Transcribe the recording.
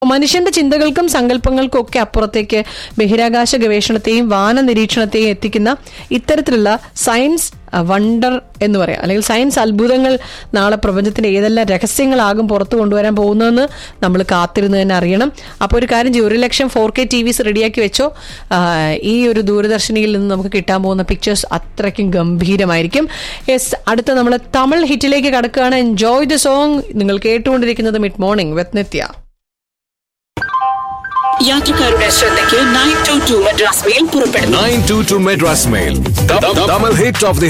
മനുഷ്യന്റെ ചിന്തകൾക്കും സങ്കല്പങ്ങൾക്കും ഒക്കെ അപ്പുറത്തേക്ക് ബഹിരാകാശ ഗവേഷണത്തെയും വാന നിരീക്ഷണത്തെയും എത്തിക്കുന്ന ഇത്തരത്തിലുള്ള സയൻസ് വണ്ടർ എന്ന് പറയാം അല്ലെങ്കിൽ സയൻസ് അത്ഭുതങ്ങൾ നാളെ പ്രപഞ്ചത്തിന്റെ ഏതെല്ലാം രഹസ്യങ്ങളാകും പുറത്തു കൊണ്ടുവരാൻ പോകുന്നതെന്ന് നമ്മൾ കാത്തിരുന്ന് തന്നെ അറിയണം അപ്പോൾ ഒരു കാര്യം ചെയ്യും ഒരു ലക്ഷം ഫോർ കെ ടി വിസ് റെഡിയാക്കി വെച്ചോ ആ, ഈ ഒരു ദൂരദർശനിയിൽ നിന്ന് നമുക്ക് കിട്ടാൻ പോകുന്ന പിക്ചേഴ്സ് അത്രയ്ക്കും ഗംഭീരമായിരിക്കും യെസ് അടുത്ത നമ്മൾ തമിഴ് ഹിറ്റിലേക്ക് കടക്കുകയാണ് എൻജോയ് ദ സോങ് നിങ്ങൾ കേട്ടുകൊണ്ടിരിക്കുന്നത് മിഡ് മോർണിംഗ് വിത്ത് നിത്യ യാത്രക്കാരുടെ ശ്രദ്ധയ്ക്ക് nine two two Madras mail പുറപ്പെടുന്നു 922 Madras Mail. The, the, double hit of the